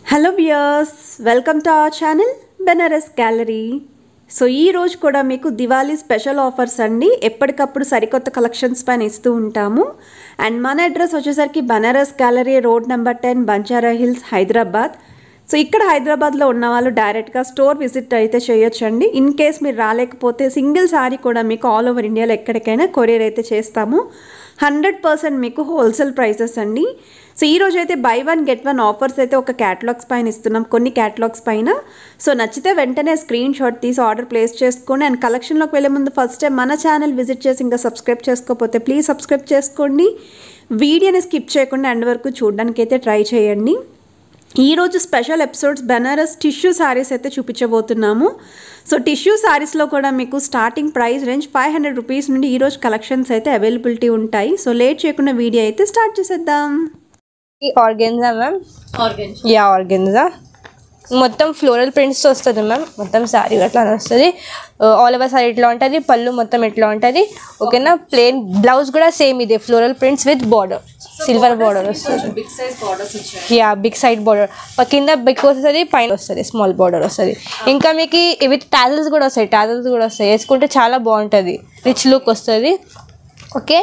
Hello viewers welcome to our channel Banaras gallery so ఈ రోజు కూడా మీకు దివాళీ స్పెషల్ ఆఫర్స్ అండి ఎప్పటికప్పుడు సరికొత్త కలెక్షన్స్ పైన ఇస్తూ ఉంటాము అండ్ మన అడ్రస్ వచ్చేసరికి Banaras gallery road number ten Banjara hills Hyderabad so ఇక్కడ హైదరాబాద్లో ఉన్న వాళ్ళు డైరెక్ట్గా స్టోర్ విజిట్ అయితే చేయొచ్చండి ఇన్ కేస్ మీరు రాలేకపోతే సింగిల్ సారీ కూడా మీకు ఆల్ ఓవర్ ఇండియాలో ఎక్కడికైనా కొరియర్ అయితే చేస్తాము హండ్రెడ్ పర్సెంట్ మీకు హోల్సేల్ ప్రైసెస్ అండి సో ఈ రోజు అయితే buy one get one offers అయితే ఒక క్యాటలాగ్స్ పైన ఇస్తున్నాం కొన్ని క్యాటలాగ్స్ పైన సో నచ్చితే వెంటనే స్క్రీన్ షాట్ తీసి ఆర్డర్ ప్లేస్ చేసుకోండి అండ్ కలెక్షన్లోకి వెళ్ళే ముందు ఫస్ట్ టైం మన ఛానల్ విజిట్ చేసి ఇంకా సబ్స్క్రైబ్ చేసుకోకపోతే ప్లీజ్ సబ్స్క్రైబ్ చేసుకోండి వీడియోని స్కిప్ చేయకుండా ఎండ్ వరకు చూడడానికి అయితే ట్రై చేయండి ఈరోజు special episodes Banaras tissue saris అయితే చూపించబోతున్నాము సో టిష్యూ శారీస్లో కూడా మీకు starting price range five hundred rupees నుండి ఈరోజు కలెక్షన్స్ అయితే అవైలబిలిటీ ఉంటాయి సో లేట్ చేయకుండా వీడియో అయితే స్టార్ట్ చేసేద్దాం ఈ organza ma'am organza yeah organza మొత్తం ఫ్లోరల్ ప్రింట్స్ వస్తుంది మ్యామ్ మొత్తం శారీ అట్లా వస్తుంది ఆల్ ఓవర్ శారీ ఇట్లా ఉంటుంది పళ్ళు మొత్తం ఇట్లా ఉంటుంది ఓకేనా ప్లేన్ బ్లౌజ్ కూడా సేమ్ ఇదే floral prints with border silver border వస్తుంది బిగ్ సైజ్ బార్డర్స్ వచ్చాయి యా బిగ్ సైడ్ బార్డర్ కింద బిగ్ వస్తుంది పైన వస్తుంది స్మాల్ బార్డర్ వస్తుంది ఇంకా మీకు విత్ టాజల్స్ కూడా వస్తాయి టాజల్స్ కూడా వస్తాయి వేసుకుంటే చాలా బాగుంటుంది రిచ్ లుక్ వస్తుంది ఓకే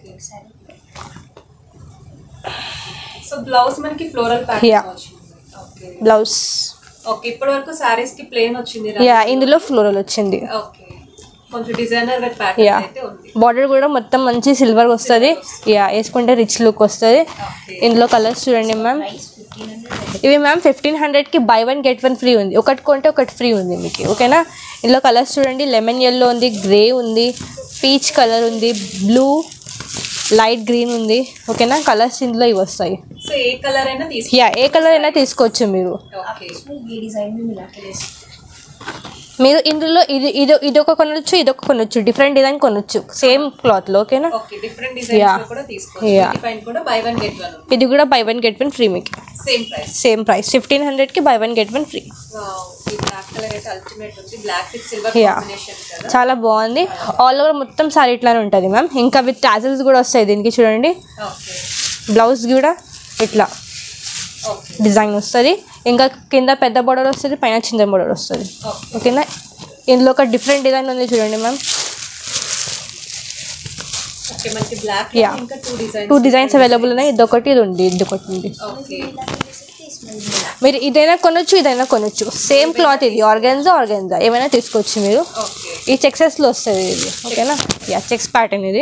సో బ్లౌజ్ మనకి ఫ్లోరల్ Yeah. ప్యాటర్న్ వచ్చింది ఓకే బ్లౌజ్ ఓకే ఇప్పటి వరకు సారీస్ కి ప్లేన్ వచ్చింది యా ఇందులో ఫ్లోరల్ వచ్చింది ఓకే కొంచెం డిజైనర్ విత్ ప్యాటర్న్ యా అయితే ఉంది బార్డర్ కూడా మొత్తం మంచి సిల్వర్ వస్తుంది యా వేసుకుంటే రిచ్ లుక్ వస్తుంది ఓకే ఇందులో కలర్స్ చూడండి మ్యామ్ ఇవి మ్యామ్ ఫిఫ్టీన్ హండ్రెడ్కి buy one get one free ఉంది ఒకటి కొంటే ఒకటి ఫ్రీ ఉంది మీకు ఓకేనా ఇందులో కలర్స్ చూడండి లెమన్ ఎల్లో ఉంది గ్రే ఉంది పీచ్ కలర్ ఉంది బ్లూ లైట్ గ్రీన్ ఉంది ఓకేనా కలర్స్ ఇందులో ఇవి వస్తాయి సో ఏ కలర్ అయినా తీసుకో యా ఏ కలర్ అయినా తీసుకోవచ్చు మీరు ఓకే మీరు ఇందులో ఇది ఇది ఇది ఒక కొనొచ్చు ఇది ఒక కొనొచ్చు డిఫరెంట్ డిజైన్ కొనొచ్చు సేమ్ క్లాత్లో ఓకేనా ఓకే డిఫరెంట్ డిజైన్స్ Yeah. లో కూడా తీసుకోవచ్చు Yeah. వీటి పైన కూడా బై వన్ గెట్ వన్ ఇది కూడా buy one get one free మీకు same price same price fifteen హండ్రెడ్కి buy one get one free ఈ బ్లాక్ కలర్ అయితే అల్టిమేట్ ఉంది black with silver Yeah. Combination కదా చాలా బాగుంది ఆల్ ఓవర్ మొత్తం సారీ ఇట్లానే ఉంటుంది మ్యామ్ ఇంకా విత్ టాజల్స్ కూడా వస్తాయి దీనికి చూడండి ఓకే బ్లౌజ్ కూడా ఇట్లా ఓకే డిజైన్ వస్తుంది ఇంకా కింద పెద్ద బోర్డర్ వస్తుంది పైన చిన్న బోర్డర్ వస్తుంది ఓకే ఓకేనా ఇందులో ఒక డిఫరెంట్ డిజైన్ ఉంది చూడండి మ్యామ్ ఓకే మనకి బ్లాక్ Yeah. ఇంకా two designs two designs available ఉన్నాయి ఇది ఒకటి ఇది ఉంది ఇది ఒకటి ఉంది ఓకే మీరు ఇదైనా కొనొచ్చు ఇదైనా కొనొచ్చు సేమ్ క్లాత్ ఇది ఆర్గెన్జా ఆర్గెన్జా ఏమైనా తీసుకోవచ్చు మీరు ఓకే ఈ చెక్సెస్లో వస్తుంది ఇది ఓకేనా యా చెక్స్ ప్యాటర్న్ ఇది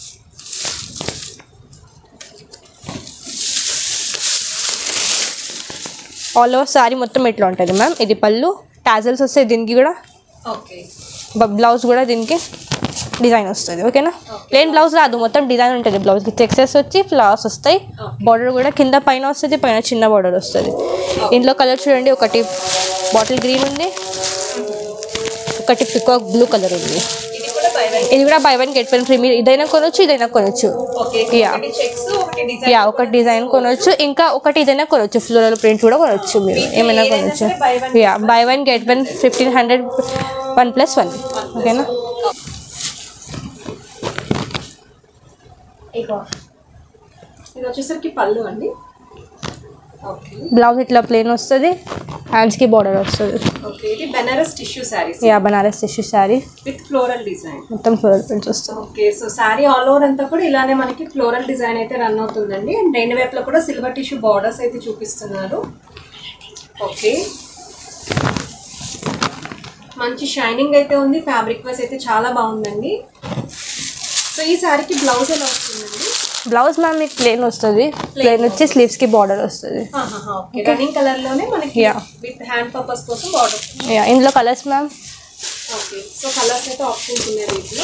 ఆల్ ఓవర్ సారీ మొత్తం ఇట్లా ఉంటుంది మ్యామ్ ఇది పళ్ళు టాజల్స్ వస్తాయి దీనికి కూడా ఓకే బ్లౌజ్ కూడా దీనికి డిజైన్ వస్తుంది ఓకేనా ప్లేన్ బ్లౌజ్ రాదు మొత్తం డిజైన్ ఉంటుంది బ్లౌజ్కి చెక్సెస్ వచ్చి ఫ్లవర్స్ వస్తాయి బార్డర్ కూడా కింద పైన వస్తుంది పైన చిన్న బార్డర్ వస్తుంది ఇందులో కలర్ చూడండి ఒకటి బాటిల్ గ్రీన్ ఉంది ఒకటి పికాక్ బ్లూ కలర్ ఉంది ఇది కూడా బై వన్ ఇది కూడా buy one get one free మీరు ఇదైనా కొనొచ్చు ఇదైనా కొనొచ్చు ఓకే Yeah. ఒకటి చెక్స్ ఒకటి డిజైన్ యా ఒక డిజైన్ కొనొచ్చు ఇంకా ఒకటి ఇదైనా కొనొచ్చు ఫ్లోరల్ ప్రింట్ కూడా కొనొచ్చు మీరు ఏమైనా కొనొచ్చు buy one yeah buy one get one fifteen hundred one plus one ఓకేనా ఇది వచ్చేసరికి పళ్ళు అండి ఓకే బ్లౌజ్ ఇట్లా ప్లేన్ వస్తుంది హ్యాండ్స్కి బార్డర్ వస్తుంది ఓకే ఇది Benaras tissue saris yeah Banaras tissue sari with floral design మొత్తం ఫ్లోరల్ ప్రింట్స్ వస్తుంది okay so sari all over అంతా కూడా ఇలానే మనకి ఫ్లోరల్ డిజైన్ అయితే రన్ అవుతుందండి అండ్ రెండు వైపులో కూడా సిల్వర్ టిష్యూ బార్డర్స్ అయితే చూపిస్తున్నారు ఓకే మంచి షైనింగ్ అయితే ఉంది ఫ్యాబ్రిక్ వైస్ అయితే చాలా బాగుందండి సో ఈ శారీకి బ్లౌజ్ ఎలా వస్తుందండి బ్లౌజ్ మ్యామ్ మీకు ప్లేన్ వస్తుంది ప్లేన్ వచ్చి స్లీవ్స్కి బార్డర్ వస్తుంది ఓకే రన్నింగ్ కలర్ లోనే మనకి Yeah. విత్ హ్యాండ్ పర్పస్ కోసం బార్డర్ యా ఇందులో colours ma'am okay so colours అయితే ఆప్షన్స్ ఉన్నాయి వీటిలో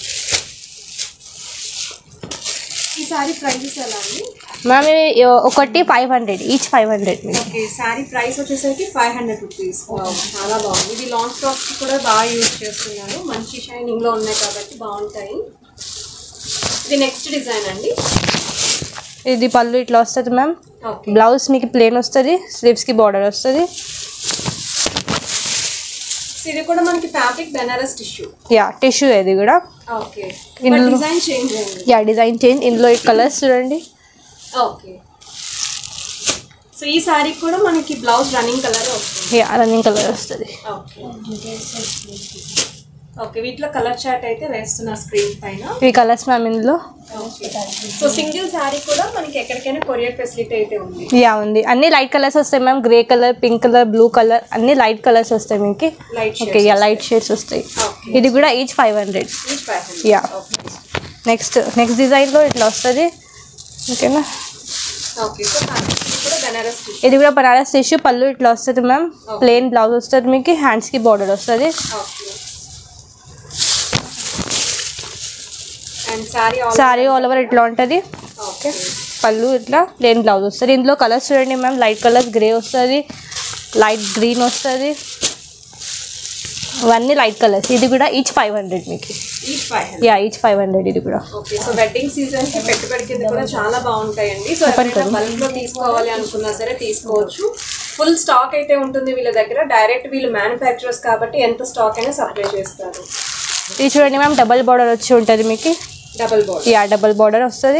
ఈ సారీ ప్రైజెస్ ఎలా అండి మ్యామ్ ఇవి ఒకటి five hundred each five hundred మీకు ఓకే సారీ ప్రైస్ వచ్చేసరికి ఫైవ్ హండ్రెడ్ రూపీస్ చాలా బాగుంది ఇది లాంగ్ ఫ్రాక్స్ కూడా బాగా యూజ్ చేస్తున్నారు మంచి షైనింగ్ లో ఉన్నాయి కాబట్టి బాగుంటాయి ఇది నెక్స్ట్ డిజైన్ అండి ఇది పళ్ళు ఇట్లా వస్తుంది మ్యామ్ ఓకే బ్లౌజ్ మీకు ప్లేన్ వస్తుంది స్లీవ్స్కి బార్డర్ వస్తుంది ఇది కూడా మనకి fabric Benaras tissue yeah tissue ఇది కూడా ఓకే ఇందులో- డిజైన్ చేంజ్ అయింది యా డిజైన్ చేంజ్ ఇందులో ఈ కలర్స్ చూడండి ఓకే సో ఈ సారీ కూడా మనకి బ్లౌజ్ రన్నింగ్ కలర్ వస్తుంది రన్నింగ్ కలర్ వస్తుంది ఓకే ఓకే వీటిలో కలర్ చార్ట్ అయితే వేస్తున్నా స్క్రీన్ పైన ఈ కలర్స్ మ్యామ్ ఇందులో సో సింగిల్ సారీ కూడా మనకి ఎక్కడికైనా కొరియర్ ఫెసిలిటీ అయితే ఉంది యా ఉంది అన్ని లైట్ కలర్స్ వస్తాయి ma'am grey colour pink colour blue colour అన్ని లైట్ కలర్స్ వస్తాయి మీకు light okay yeah light shades వస్తాయి Okay. ఇది కూడా each five hundred each five hundred yeah next next డిజైన్లో ఇట్లా వస్తుంది ఓకేనా ఓకే సో ఇది కూడా బెనారస్ టిష్యూ ఇది కూడా బనారస్ టిష్యూ పళ్ళు ఇట్లా వస్తుంది మ్యామ్ ప్లెయిన్ బ్లౌజ్ వస్తుంది మీకు హ్యాండ్స్కి బార్డర్ వస్తుంది okay and sari all sari all over ఇట్లా ఉంటుంది ఓకే పళ్ళు ఇట్లా ప్లెయిన్ బ్లౌజ్ వస్తుంది ఇందులో కలర్స్ చూడండి మ్యామ్ లైట్ కలర్స్ గ్రే వస్తుంది లైట్ గ్రీన్ వస్తుంది ఇవన్నీ లైట్ కలర్స్ ఇది కూడా ఈచ్ ఫైవ్ హండ్రెడ్ మీకు each five hundred yeah each five hundred ఇది కూడా ఓకే సో వెడ్డింగ్ సీజన్ కి పెట్టుబడి కింద కూడా చాలా బాగుంటాయండి సో ఎవరైనా బల్క్ లో తీసుకోవాలి అనుకున్నా సరే తీసుకోవచ్చు ఫుల్ స్టాక్ అయితే ఉంటుంది వీళ్ళ దగ్గర డైరెక్ట్ వీళ్ళు మ్యానుఫ్యాక్చరర్స్ కాబట్టి ఎంత స్టాక్ అయినా సప్లై చేస్తారు ఇది చూడండి మ్యామ్ డబల్ బార్డర్ వచ్చి ఉంటుంది మీకు double board yeah double border వస్తుంది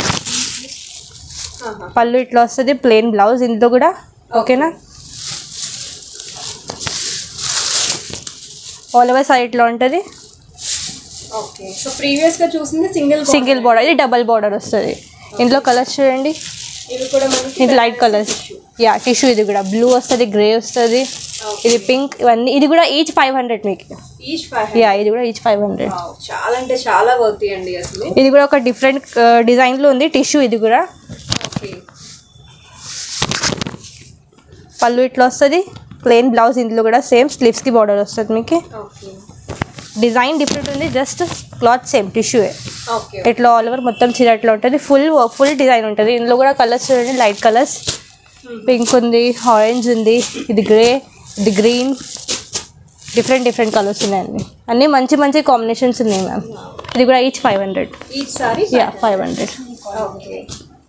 పళ్ళు ఇట్లా వస్తుంది ప్లెయిన్ బ్లౌజ్ ఇందులో కూడా ఓకేనా ఆల్ ఓవర్ సైడ్ ఇట్లా ఉంటుంది ఓకే సో ప్రీవియస్ గా చూసింది సింగిల్ సింగిల్ బార్డర్ ఇది డబల్ బార్డర్ వస్తుంది ఇందులో కలర్స్ చూడండి ఇది కూడా మనకి ఇది లైట్ కలర్స్ యా టిష్యూ ఇది కూడా బ్లూ వస్తుంది గ్రే వస్తుంది ఇది పింక్ ఇవన్నీ ఇది కూడా ఈచ్ ఫైవ్ హండ్రెడ్ మీకు ఈచ్ ఫైవ్ యా ఇది కూడా ఈచ్ ఫైవ్ హండ్రెడ్ చాలా అంటే చాలా వర్తీ అండి అసలు ఇది కూడా ఒక డిఫరెంట్ డిజైన్లో ఉంది టిష్యూ ఇది కూడా ఓకే పళ్ళు ఇట్లా వస్తుంది ప్లెయిన్ బ్లౌజ్ ఇందులో కూడా సేమ్ స్లీవ్స్కి బార్డర్ వస్తుంది మీకు ఓకే డిజైన్ డిఫరెంట్ ఉంది just cloth same tissue okay ఇట్లా ఆల్ ఓవర్ మొత్తం చీర ఇట్లా ఉంటుంది ఫుల్ ఫుల్ డిజైన్ ఉంటుంది ఇందులో కూడా కలర్స్ చూడండి లైట్ కలర్స్ పింక్ ఉంది ఆరెంజ్ ఉంది ఇది గ్రే ఇది గ్రీన్ డిఫరెంట్ డిఫరెంట్ కలర్స్ ఉన్నాయండి అన్నీ మంచి మంచి కాంబినేషన్స్ ఉన్నాయి మ్యామ్ ఇది కూడా each five hundred each sari yeah five hundred okay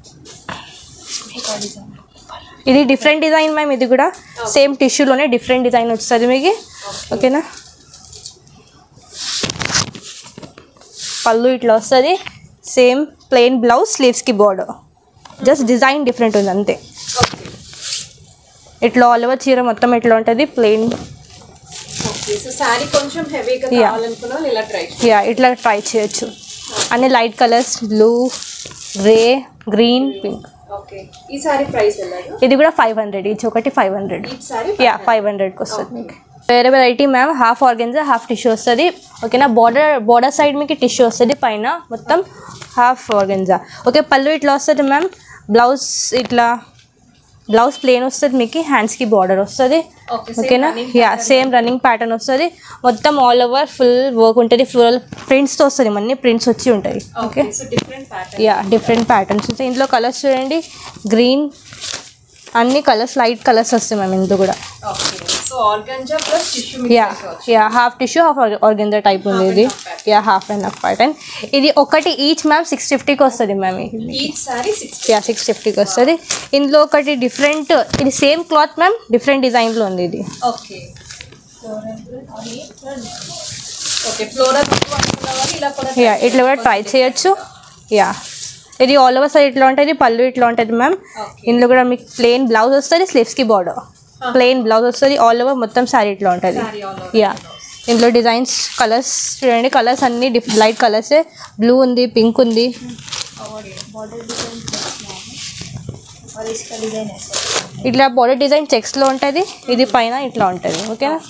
ఇది డిఫరెంట్ డిజైన్ మ్యామ్ ఇది కూడా సేమ్ టిష్యూలోనే డిఫరెంట్ డిజైన్ వస్తుంది మీకు ఓకేనా పళ్ళు ఇట్లా వస్తుంది సేమ్ ప్లెయిన్ బ్లౌజ్ స్లీవ్స్కి బార్డర్ జస్ట్ డిజైన్ డిఫరెంట్ ఉంది అంతే ఓకే ఇట్లా ఆల్ ఓవర్ చీర మొత్తం ఇట్లా ఉంటుంది ప్లెయిన్ ఓకే సో సారీ కొంచెం హెవీగా Yeah. కావాలనుకున్న వాళ్ళు ఇలా ట్రై యా ఇట్లా ట్రై చేయొచ్చు అన్ని light colours blue grey green pink okay ఈ సారీ ప్రైస్ ఎలాగా ఇది కూడా ఫైవ్ హండ్రెడ్ ఈచ్ ఒకటి five hundred each sari yeah five హండ్రెడ్కి వస్తుంది మీకు వేరే variety ma'am half organza half tissue వస్తుంది ఓకేనా బార్డర్ బార్డర్ సైడ్ మీకు టిష్యూ వస్తుంది పైన మొత్తం హాఫ్ ఆర్గెన్జా ఓకే పళ్ళు ఇట్లా వస్తుంది మ్యామ్ బ్లౌజ్ ఇట్లా బ్లౌజ్ ప్లేన్ వస్తుంది మీకు హ్యాండ్స్కి బార్డర్ వస్తుంది ఓకే ఓకేనా యా సేమ్ రన్నింగ్ ప్యాటర్న్ వస్తుంది మొత్తం ఆల్ ఓవర్ ఫుల్ వర్క్ ఉంటుంది ఫ్లోరల్ ప్రింట్స్తో వస్తుంది అన్ని ప్రింట్స్ వచ్చి ఉంటాయి okay so different pattern yeah different patterns వస్తాయి ఇందులో కలర్స్ చూడండి గ్రీన్ అన్ని కలర్స్ లైట్ కలర్స్ వస్తాయి మ్యామ్ ఇందులో కూడా okay so organza plus tissue yeah yeah half tissue half organza type ఉంది ఇది yeah half and half pattern ఇది ఒకటి ఈచ్ మ్యామ్ సిక్స్ ఫిఫ్టీకి వస్తుంది ma'am each sari six yeah six ఫిఫ్టీకి వస్తుంది ఇందులో ఒకటి డిఫరెంట్ ఇది సేమ్ క్లాత్ మ్యామ్ డిఫరెంట్ డిజైన్లో ఉంది ఇది ఓకే ఓకే ఫ్లోరల్ అనుకున్న వాళ్ళు ఇలా కూడా యా ఇట్లా కూడా ట్రై చేయొచ్చు యా ఇది ఆల్ ఓవర్ సైడ్ ఇట్లా ఉంటుంది పళ్ళు ఇట్లా ఉంటుంది మ్యామ్ Okay. ఇందులో కూడా మీకు ప్లెయిన్ బ్లౌజ్ వస్తుంది స్లీవ్స్కి బార్డర్ ప్లెయిన్ బ్లౌజ్ వస్తుంది ఆల్ ఓవర్ మొత్తం శారీ ఇట్లా ఉంటుంది సారీ ఆల్ యా ఇందులో డిజైన్స్ కలర్స్ చూడండి కలర్స్ అన్ని డిఫ్ లైట్ కలర్సే బ్లూ ఉంది పింక్ ఉంది ఇట్లా బార్డర్ డిజైన్ చెక్స్లో ఉంటుంది ఇది పైన ఇట్లా ఉంటుంది ఓకేనా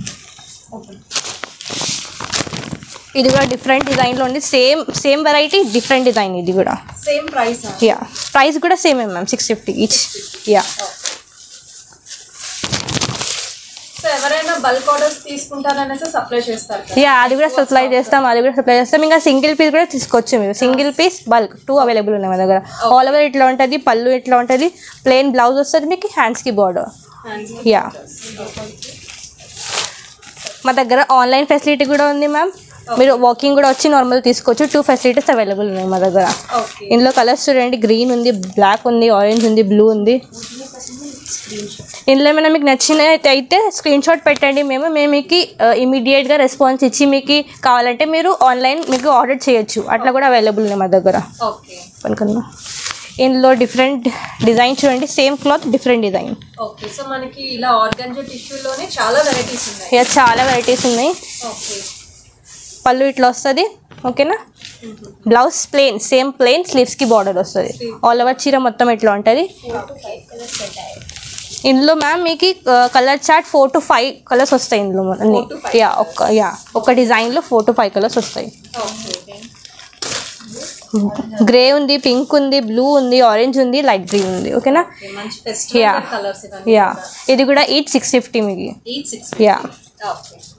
ఇది కూడా డిఫరెంట్ డిజైన్లో ఉంది same same variety different design ఇది కూడా సేమ్ ప్రైస్ యా ప్రైస్ కూడా సేమే ma'am six fifty each yeah so ఎవరైనా బల్క్ ఆర్డర్స్ తీసుకుంటారనేసి సప్లై చేస్తారు కదా యా అది కూడా సప్లై చేస్తాం అది కూడా సప్లై చేస్తాం ఇంకా సింగిల్ పీస్ కూడా తీసుకోవచ్చు మీరు single piece bulk too available ఉన్నాయి మా దగ్గర ఆల్ ఓవర్ ఇట్లా ఉంటుంది పళ్ళు ఇట్లా ఉంటుంది ప్లెయిన్ బ్లౌజ్ వస్తుంది మీకు హ్యాండ్స్కి బార్డర్ యా మా దగ్గర ఆన్లైన్ ఫెసిలిటీ కూడా ఉంది మ్యామ్ మీరు వాకింగ్ కూడా వచ్చి నార్మల్ తీసుకోవచ్చు టూ ఫెసిలిటీస్ అవైలబుల్ ఉన్నాయి మా దగ్గర ఓకే ఇందులో కలర్స్ చూడండి గ్రీన్ ఉంది బ్లాక్ ఉంది ఆరెంజ్ ఉంది బ్లూ ఉంది ఇందులో ఏమైనా మీకు నచ్చిన అయితే స్క్రీన్ షాట్ పెట్టండి మేము మేము మీకు ఇమీడియట్గా రెస్పాన్స్ ఇచ్చి మీకు కావాలంటే మీరు ఆన్లైన్ మీకు ఆర్డర్ చేయొచ్చు అట్లా కూడా అవైలబుల్ ఉన్నాయి మా దగ్గర ఓకే అనుకున్నా ఇందులో డిఫరెంట్ డిజైన్ చూడండి same cloth different design okay so మనకి ఇలా ఆర్గంజా టిష్యూలోనే చాలా వెరైటీస్ ఉన్నాయి ఇక చాలా వెరైటీస్ ఉన్నాయి ఓకే పళ్ళు ఇట్లా వస్తుంది ఓకేనా బ్లౌజ్ ప్లెయిన్ సేమ్ ప్లెయిన్ స్లీవ్స్కి బార్డర్ వస్తుంది ఆల్ ఓవర్ చీర మొత్తం ఇట్లా ఉంటుంది ఇందులో మ్యామ్ మీకు colour chart four to five colours వస్తాయి ఇందులో అన్ని యా ఒక్క యా ఒక డిజైన్లో ఫోర్ టు ఫైవ్ కలర్స్ వస్తాయి ఓకే గ్రే ఉంది పింక్ ఉంది బ్లూ ఉంది ఆరెంజ్ ఉంది లైట్ గ్రీన్ ఉంది ఓకేనా మంచి Yeah. ఫెస్టివల్ కలర్స్ ఇవన్నీ యా ఇది కూడా ఎయిట్ సిక్స్ ఫిఫ్టీ మీకు ఎయిట్ సిక్స్ యా ఓకే